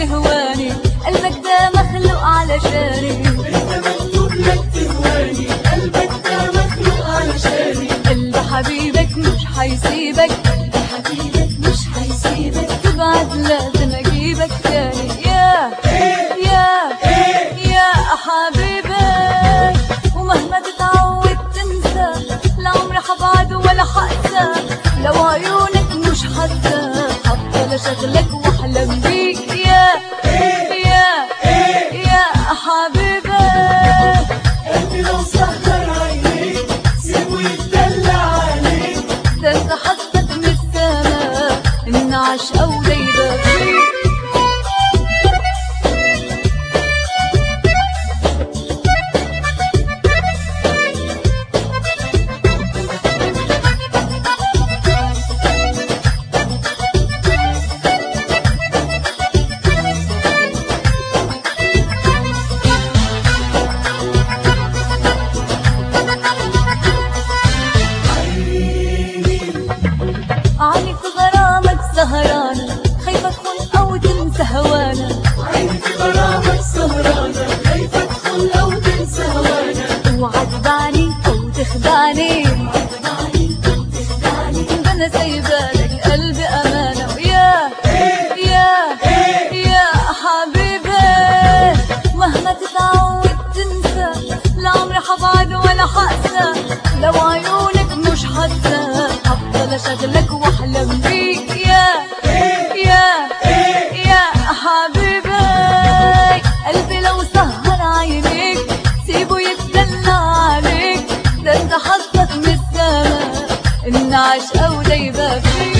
تهواني قلبك ده مخلوق علشاني انت مكتوب لك تهواني قلبك ده مخلوق علشاني قلب حبيبك مش حيسيبك حبيبك مش هيسيبك تبعد لازم اجيبك تاني يا يا يا حبيبي ومهما تتعود تنسى العمر حبعد ولا حقسى لو عيونك مش حاسة هفضل اشغلك واحلم بيك يا يا يا حبيبي قلبي لو سهر عينيك سيبه يتدلع عليك ده انت حظك من السما ان عشقة ودايبة فيك عيني في غرامك سهرانة خايفة تخون أو تنسى هوانا عيني في غرامك سهرانة خايفة تدخل أو تنسى هوانا اوعى تدعني أو تخدعني ده أنا سايبالك قلبي أمانة ويا يا يا حبيبي مهما تتعود تنسى العمر حبعد ولا حقسى لو عيونك مش حاسة هفضل أشغلك وأحلم بيك يا يا يا حبيبي قلبي لو سهر عينيك سيبه يتدلع عليك ده انت حظك من السما ان عشقة ودايبة فيك